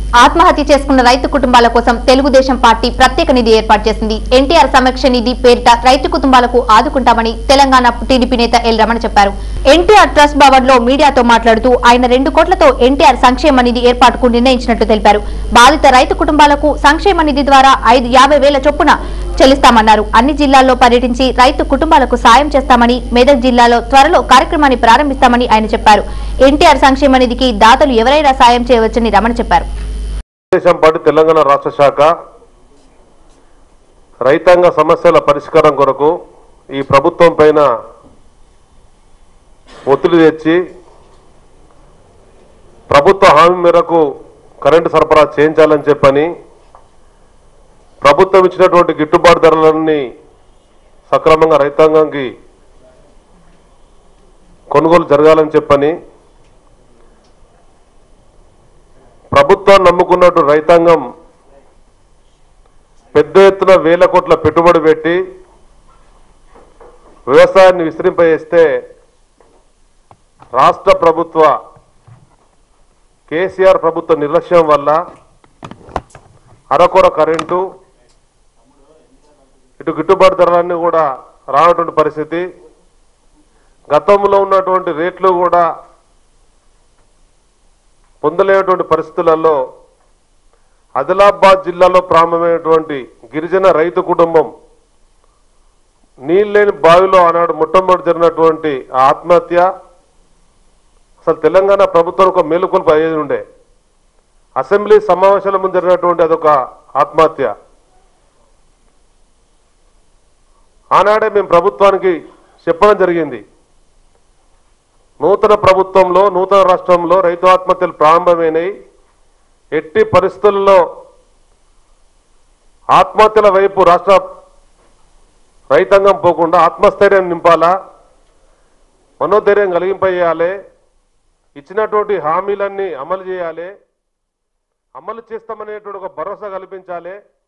ఆత్మహత్య చేసుకున్న రైతు కుటుంబాల కోసం తెలుగుదేశం పార్టీ ప్రత్యేక నిధి ఏర్పాటు చేసింది ఎన్టీఆర్ సమీక్ష నిధి పేరిట రైతు కుటుంబాలకు ఆదుకుంటామని తెలంగాణ టీడీపీ నేత ఎల్ రమణ చెప్పారు ఎన్టీఆర్ ట్రస్ట్ భవన్ లో మీడియాతో మాట్లాడుతూ ఆయన రెండు కోట్లతో ఎన్టీఆర్ సంక్షేమ నిధి ఏర్పాటుకు నిర్ణయించినట్టు తెలిపారు బాధిత రైతు కుటుంబాలకు సంక్షేమ నిధి ద్వారా ఐదు యాభై వేల చొప్పున చెల్లిస్తామన్నారు అన్ని జిల్లాల్లో పర్యటించి రైతు కుటుంబాలకు సాయం చేస్తామని మెదక్ జిల్లాలో త్వరలో కార్యక్రమాన్ని ప్రారంభిస్తామని ఆయన చెప్పారు ఎన్టీఆర్ సంక్షేమ నిధికి దాతలు ఎవరైనా సాయం చేయవచ్చని రమణ చెప్పారు తెలుగుదేశం పార్టీ తెలంగాణ రాష్ట్ర శాఖ రైతాంగ సమస్యల పరిష్కారం కొరకు ఈ ప్రభుత్వం పైన ఒత్తిడి తెచ్చి ప్రభుత్వ హామీ మేరకు కరెంటు సరఫరా చేయించాలని చెప్పని ప్రభుత్వం ఇచ్చినటువంటి గిట్టుబాటు ధరలన్నీ సక్రమంగా రైతాంగానికి కొనుగోలు జరగాలని చెప్పని ప్రభుత్వాన్ని నమ్ముకున్నట్టు రైతాంగం పెద్ద ఎత్తున వేల కోట్ల పెట్టుబడి పెట్టి వ్యవసాయాన్ని విస్తరింపజేస్తే రాష్ట్ర ప్రభుత్వ కేసీఆర్ ప్రభుత్వ నిర్లక్ష్యం వల్ల అరకొర కరెంటు ఇటు గిట్టుబాటు ధరలన్నీ కూడా రానటువంటి పరిస్థితి గతంలో ఉన్నటువంటి రేట్లు కూడా పొందలేనటువంటి పరిస్థితులలో ఆదిలాబాద్ జిల్లాలో ప్రారంభమైనటువంటి గిరిజన రైతు కుటుంబం నీళ్ళేని బావిలో ఆనాడు మొట్టమొదటి జరిగినటువంటి ఆ ఆత్మహత్య అసలు తెలంగాణ ప్రభుత్వం ఒక మేలుకొల్పు అయ్యేది ఉండే అసెంబ్లీ సమావేశాల ముందు జరిగినటువంటి అదొక ఆత్మహత్య ఆనాడే మేము ప్రభుత్వానికి చెప్పడం జరిగింది నూతన ప్రభుత్వంలో నూతన రాష్ట్రంలో రైతు ఆత్మహత్యలు ప్రారంభమైనాయి ఎట్టి పరిస్థితుల్లో ఆత్మహత్యల వైపు రాష్ట్ర రైతాంగం పోకుండా ఆత్మస్థైర్యం నింపాలా మనోధైర్యం కలిగింపజేయాలి ఇచ్చినటువంటి హామీలన్నీ అమలు చేయాలి అమలు చేస్తామనేటువంటి ఒక భరోసా కల్పించాలి